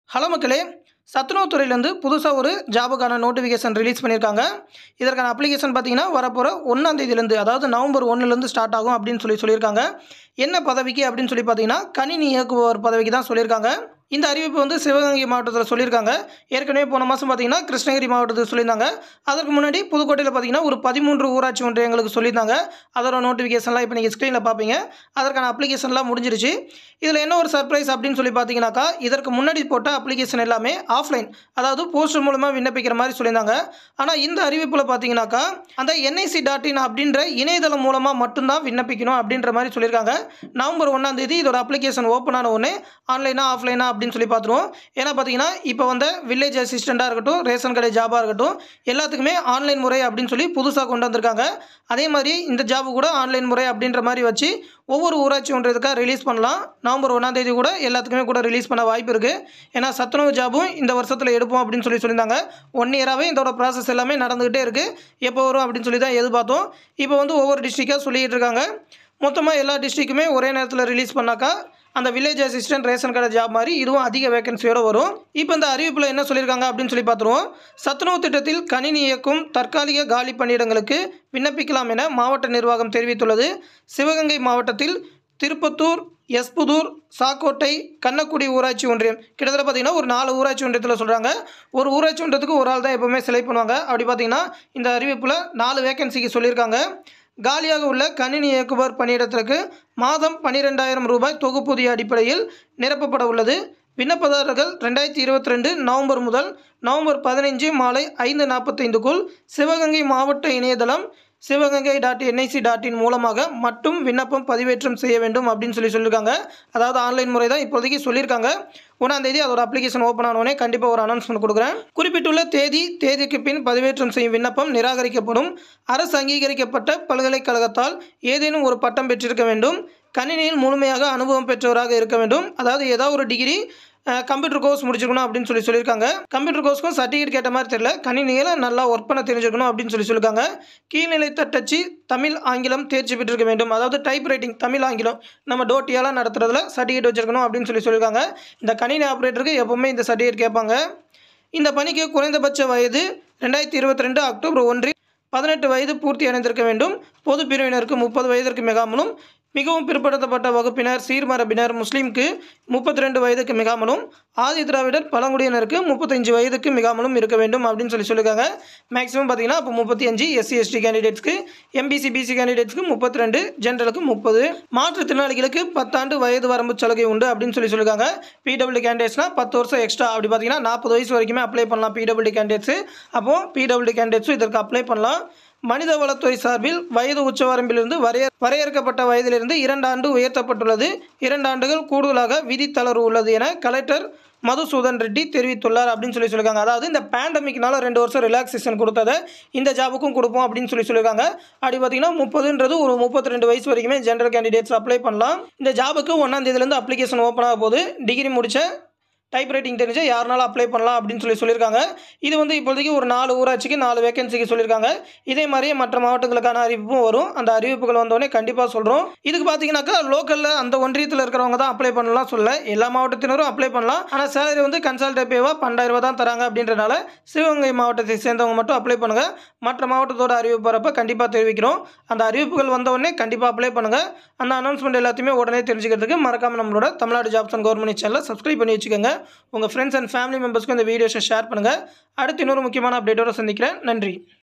hello மக்களே சத்துணவு துறையிலேருந்து புதுசாக ஒரு ஜாபுக்கான நோட்டிஃபிகேஷன் ரிலீஸ் பண்ணியிருக்காங்க இதற்கான அப்ளிகேஷன் பார்த்தீங்கன்னா வரப்போகிற ஒன்றாம் தேதியிலேருந்து அதாவது நவம்பர் ஒன்றுலேருந்து ஸ்டார்ட் ஆகும் அப்படின்னு சொல்லி சொல்லியிருக்காங்க என்ன பதவிக்கு அப்படின்னு சொல்லி பார்த்தீங்கன்னா கணினி இயக்குபவர் பதவிக்கு தான் சொல்லியிருக்காங்க இந்த அறிவிப்பு வந்து சிவகங்கை மாவட்டத்தில் சொல்லியிருக்காங்க ஏற்கனவே போன மாதம் பார்த்தீங்கன்னா கிருஷ்ணகிரி மாவட்டத்தில் சொல்லியிருந்தாங்க அதற்கு முன்னாடி புதுக்கோட்டையில் பார்த்தீங்கன்னா ஒரு பதிமூன்று ஊராட்சி ஒன்றியங்களுக்கு சொல்லியிருந்தாங்க அதோட நோட்டிஃபிகேஷன்லாம் இப்போ நீங்கள் ஸ்க்ரீனில் பார்ப்பீங்க அதற்கான அப்ளிகேஷன்லாம் முடிஞ்சிருச்சு இதில் என்ன ஒரு சர்ப்ரைஸ் அப்படின்னு சொல்லி பார்த்தீங்கன்னாக்கா இதற்கு முன்னாடி போட்ட அப்ளிகேஷன் எல்லாமே ஆஃப்லைன் அதாவது போஸ்டர் மூலமாக விண்ணப்பிக்கிற மாதிரி சொல்லியிருந்தாங்க ஆனால் இந்த அறிவிப்பில் பார்த்தீங்கன்னாக்கா அந்த என்ஐசி டாட் இன் அப்படின்ற இணையதளம் மூலமாக மட்டும்தான் விண்ணப்பிக்கணும் அப்படின்ற மாதிரி சொல்லியிருக்காங்க நவம்பர் ஒன்றாம் தேதி இதோட அப்ளிகேஷன் ஓப்பன் ஆன உடனே ஆன்லைனா ஆஃப்லைனா அப்படின்னு சொல்லி பார்த்துருவோம் ஏன்னா பார்த்தீங்கன்னா இப்போ வந்த வில்லேஜ் அசிஸ்டண்ட்டாக இருக்கட்டும் ரேஷன் கடை ஜாபாக இருக்கட்டும் எல்லாத்துக்குமே ஆன்லைன் முறை அப்படின்னு சொல்லி புதுசாக கொண்டு வந்திருக்காங்க அதே மாதிரி இந்த ஜாபு கூட ஆன்லைன் முறை அப்படின்ற மாதிரி வச்சு ஒவ்வொரு ஊராட்சி ஒன்றியத்துக்காக ரிலீஸ் பண்ணலாம் நவம்பர் ஒன்றாம் தேதி கூட எல்லாத்துக்குமே கூட ரிலீஸ் பண்ண வாய்ப்பு இருக்குது ஏன்னா சத்துணவு ஜாபும் இந்த வருஷத்தில் எடுப்போம் அப்படின்னு சொல்லி சொல்லியிருந்தாங்க ஒன் இயராகவே இதோட ப்ராசஸ் எல்லாமே நடந்துக்கிட்டே இருக்குது எப்போ வரும் அப்படின்னு சொல்லி தான் எதிர்பார்த்தோம் இப்போ வந்து ஒவ்வொரு டிஸ்ட்ரிக்டாக சொல்லிகிட்டு இருக்காங்க மொத்தமாக எல்லா டிஸ்ட்ரிக்குமே ஒரே நேரத்தில் ரிலீஸ் பண்ணாக்கா அந்த வில்லேஜ் அசிஸ்டன்ட் ரேஷன் கடை ஜாப் மாதிரி இதுவும் அதிக வேகன்சியோடு வரும் இப்போ இந்த அறிவிப்பில் என்ன சொல்லியிருக்காங்க அப்படின்னு சொல்லி பார்த்துருவோம் சத்துணவு திட்டத்தில் கணினி இயக்கும் தற்காலிக காலி பணியிடங்களுக்கு விண்ணப்பிக்கலாம் என மாவட்ட நிர்வாகம் தெரிவித்துள்ளது சிவகங்கை மாவட்டத்தில் திருப்பத்தூர் எஸ்புதூர் சாக்கோட்டை கண்ணக்குடி ஊராட்சி ஒன்றியம் கிட்டத்தட்ட பார்த்தீங்கன்னா ஒரு நாலு ஊராட்சி ஒன்றியத்தில் சொல்கிறாங்க ஒரு ஊராட்சி ஒன்றியத்துக்கு ஒரு ஆள் தான் எப்போவுமே செலக்ட் பண்ணுவாங்க அப்படி பார்த்தீங்கன்னா இந்த அறிவிப்பில் நாலு வேகன்சிக்கு சொல்லியிருக்காங்க காலியாக உள்ள கணினி இயக்குபவர் பணியிடத்திற்கு மாதம் பன்னிரெண்டாயிரம் ரூபாய் தொகுப்பூதிய அடிப்படையில் நிரப்பப்பட உள்ளது விண்ணப்பதாரர்கள் ரெண்டாயிரத்தி இருபத்தி ரெண்டு நவம்பர் முதல் நவம்பர் பதினைஞ்சு மாலை ஐந்து நாற்பத்தைந்துக்குள் சிவகங்கை மாவட்ட இணையதளம் Sivaganga dot NIC dot in மூலமாக மட்டும் விண்ணப்பம் பதிவேற்றம் செய்ய வேண்டும் அப்படின்னு சொல்லி சொல்லியிருக்காங்க அதாவது ஆன்லைன் முறை தான் இப்போதைக்கு சொல்லியிருக்காங்க ஒன்றாம் தேதி அதோட அப்ளிகேஷன் ஓப்பன் ஆனோடனே கண்டிப்பாக ஒரு அனௌன்ஸ்மெண்ட் கொடுக்குறேன் குறிப்பிட்டுள்ள தேதி தேதிக்கு பின் பதிவேற்றம் செய்யும் விண்ணப்பம் நிராகரிக்கப்படும் அரசு அங்கீகரிக்கப்பட்ட பல்கலைக்கழகத்தால் ஏதேனும் ஒரு பட்டம் பெற்றிருக்க வேண்டும் கணினியில் முழுமையாக அனுபவம் பெற்றவராக இருக்க வேண்டும் அதாவது ஏதாவது ஒரு டிகிரி கம்ப்யூட்டர் கோர்ஸ் முடிச்சிருக்கணும் அப்படின்னு சொல்லி சொல்லியிருக்காங்க கம்ப்யூட்டர் கோர்ஸ்க்கும் சர்டிஃபிகேட் கேட்ட மாதிரி தெரியல கணினியில் நல்லா ஒர்க் பண்ண தெரிஞ்சிருக்கணும் அப்படின்னு சொல்லி சொல்லியிருக்காங்க கீழ்நிலை தட்டச்சு தமிழ் ஆங்கிலம் தேர்ச்சி பெற்றிருக்க வேண்டும் அதாவது டைப் ரைட்டிங் தமிழ் ஆங்கிலம் நம்ம டோட்டியாலாம் நடத்துறதுல சர்டிஃபிகேட் வச்சிருக்கணும் அப்படின்னு சொல்லி சொல்லியிருக்காங்க இந்த கணினி ஆப்ரேட்டருக்கு எப்போவுமே இந்த சர்டிஃபிகேட் கேட்பாங்க இந்த பணிக்கு குறைந்தபட்ச வயது ரெண்டாயிரத்தி இருபத்தி ரெண்டு அக்டோபர் ஒன்றில் பதினெட்டு வயது பூர்த்தி அடைந்திருக்க வேண்டும் பொது பிரிவினருக்கு முப்பது வயதிற்கு மிகாமலும் மிகவும் பிற்படுத்தப்பட்ட வகுப்பினர் சீர்மரபினர் முஸ்லீம்க்கு முப்பத்தி ரெண்டு வயதுக்கு மிகாமலும் ஆதி திராவிடர் பழங்குடியினருக்கு முப்பத்தஞ்சு வயதுக்கு மிகாமலும் இருக்க வேண்டும் அப்படின்னு சொல்லி சொல்லியிருக்காங்க மேக்ஸிமம் பார்த்தீங்கன்னா இப்போ முப்பத்தி அஞ்சு எஸ்சி எஸ்டி கேண்டிடேட்ஸ்க்கு எம்பிசி பிசி கேண்டிடேட்ஸ்க்கு முப்பத்தி ரெண்டு ஜென்ரலுக்கு முப்பது மாற்றுத்திறனாளிகளுக்கு பத்தாண்டு வயது வரம்பு சலுகை உண்டு அப்படின்னு சொல்லி சொல்லியிருக்காங்க பிடபிள்யூ கேண்டிடேட்ஸ்னால் பத்து வருஷம் எக்ஸ்ட்ரா அப்படி பார்த்தீங்கன்னா நாற்பது வயசு வரைக்குமே அப்ளை பண்ணலாம் பிடபிள்யூ கேண்டிடேட்ஸு அப்போது பிடபிள்யூ கேண்டிடேட்ஸும் இதற்கு அப்ளை பண்ணலாம் மனித வளத்துறை சார்பில் வயது உச்சவரம்பிலிருந்து வரைய வரையறுக்கப்பட்ட வயதிலிருந்து இரண்டு ஆண்டு உயர்த்தப்பட்டுள்ளது இரண்டு ஆண்டுகள் கூடுதலாக விதி தளர்வு உள்ளது என கலெக்டர் மதுசூதன் ரெட்டி தெரிவித்துள்ளார் அப்படின்னு சொல்லி சொல்லியிருக்காங்க அதாவது இந்த பேண்டமிக்னால ரெண்டு வருஷம் ரிலாக்ஸேஷன் கொடுத்ததை இந்த ஜாபுக்கும் கொடுப்போம் அப்படின்னு சொல்லி சொல்லியிருக்காங்க அப்படி பார்த்தீங்கன்னா முப்பதுன்றது ஒரு முப்பத்தி ரெண்டு வயசு வரைக்குமே ஜென்ரல் கேண்டிடேட்ஸ் அப்ளை பண்ணலாம் இந்த ஜாபுக்கு ஒன்றாம் தேதியிலேருந்து அப்ளிகேஷன் ஓப்பன் ஆக போது டிகிரி முடிச்ச டைப் ரைட்டிங் தெரிஞ்ச யாருனாலும் அப்ளை பண்ணலாம் அப்படின்னு சொல்லி சொல்லியிருக்காங்க இது வந்து இப்போதைக்கு ஒரு நாலு ஊராட்சிக்கு நாலு வேகன்சிக்கு சொல்லியிருக்காங்க இதே மாதிரியே மற்ற மாவட்டங்களுக்கான அறிவிப்பும் வரும் அந்த அறிவிப்புகள் வந்தோடனே கண்டிப்பாக சொல்கிறோம் இதுக்கு பார்த்தீங்கன்னாக்கா லோக்கலில் அந்த ஒன்றியத்தில் இருக்கிறவங்க தான் அப்ளை பண்ணலாம் சொல்ல எல்லா மாவட்டத்தினரும் அப்ளை பண்ணலாம் ஆனால் சேலரி வந்து கன்சல்டேட் பேவாக பன்னெண்டாயிரம் ரூபா தான் தராங்க அப்படின்றனால சிவகங்கை மாவட்டத்தை சேர்ந்தவங்க மட்டும் அப்ளை பண்ணுங்கள் மற்ற மாவட்டத்தோட அறிவிப்பு வரப்போ கண்டிப்பாக தெரிவிக்கிறோம் அந்த அறிவிப்புகள் வந்தவுடனே கண்டிப்பாக அப்ளை பண்ணுங்கள் அந்த அனௌன்ஸ்மெண்ட் எல்லாத்தையுமே உடனே தெரிஞ்சுக்கிறதுக்கு மறக்காமல் நம்மளோட தமிழ்நாடு ஜாப்ஸ் அண்ட் கவர்மெண்ட் சேனலை சப்ஸ்கிரைப் பண்ணி வச்சுக்கோங்க உங்கள் ஃப்ரெண்ட்ஸ் அண்ட் ஃபேமிலி மெம்பர்ஸ்க்கும் இந்த வீடியோஸை ஷேர் பண்ணுங்கள் அடுத்து இன்னொரு முக்கியமான அப்டேட்டோட சந்திக்கிறேன் நன்றி